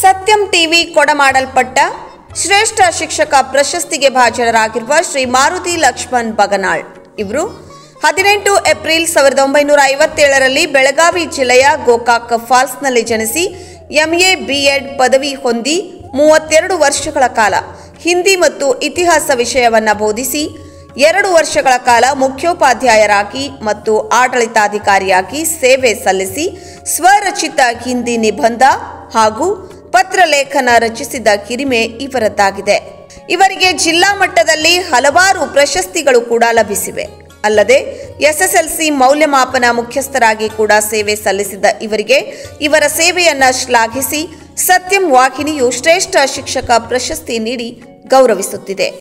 ಸತ್ಯಂ ಟಿವಿ ಕೊಡಮಾಡಲ್ಪಟ್ಟ ಶ್ರೇಷ್ಠ ಶಿಕ್ಷಕ ಪ್ರಶಸ್ತಿಗೆ ಭಾಜನರಾಗಿರುವ ಶ್ರೀ ಮಾರುತಿ ಲಕ್ಷ್ಮಣ್ ಬಗನಾಳ್ ಇವರು ಹದಿನೆಂಟು ಏಪ್ರಿಲ್ ಸಾವಿರದ ಒಂಬೈನೂರ ಐವತ್ತೇಳರಲ್ಲಿ ಬೆಳಗಾವಿ ಜಿಲ್ಲೆಯ ಗೋಕಾಕ್ ಫಾಲ್ಸ್ನಲ್ಲಿ ಜನಿಸಿ ಎಂಎ ಬಿಎಡ್ ಪದವಿ ಹೊಂದಿ ಮೂವತ್ತೆರಡು ವರ್ಷಗಳ ಕಾಲ ಹಿಂದಿ ಮತ್ತು ಇತಿಹಾಸ ವಿಷಯವನ್ನು ಬೋಧಿಸಿ ಎರಡು ವರ್ಷಗಳ ಕಾಲ ಮುಖ್ಯೋಪಾಧ್ಯಾಯರಾಗಿ ಮತ್ತು ಆಡಳಿತಾಧಿಕಾರಿಯಾಗಿ ಸೇವೆ ಸಲ್ಲಿಸಿ ಸ್ವರಚಿತ ಹಿಂದಿ ನಿಬಂಧ ಹಾಗೂ ಪತ್ರಲೇಖನ ರಚಿಸಿದ ಹಿರಿಮೆ ಇವರದ್ದಾಗಿದೆ ಇವರಿಗೆ ಜಿಲ್ಲಾ ಮಟ್ಟದಲ್ಲಿ ಹಲವಾರು ಪ್ರಶಸ್ತಿಗಳು ಕೂಡ ಲಭಿಸಿವೆ ಅಲ್ಲದೆ ಎಸ್ಎಸ್ಎಲ್ಸಿ ಮೌಲ್ಯಮಾಪನ ಮುಖ್ಯಸ್ಥರಾಗಿ ಕೂಡ ಸೇವೆ ಸಲ್ಲಿಸಿದ ಇವರಿಗೆ ಇವರ ಸೇವೆಯನ್ನ ಶ್ಲಾಘಿಸಿ ಸತ್ಯಂ ವಾಹಿನಿಯು ಶ್ರೇಷ್ಠ ಶಿಕ್ಷಕ ಪ್ರಶಸ್ತಿ ನೀಡಿ ಗೌರವಿಸುತ್ತಿದೆ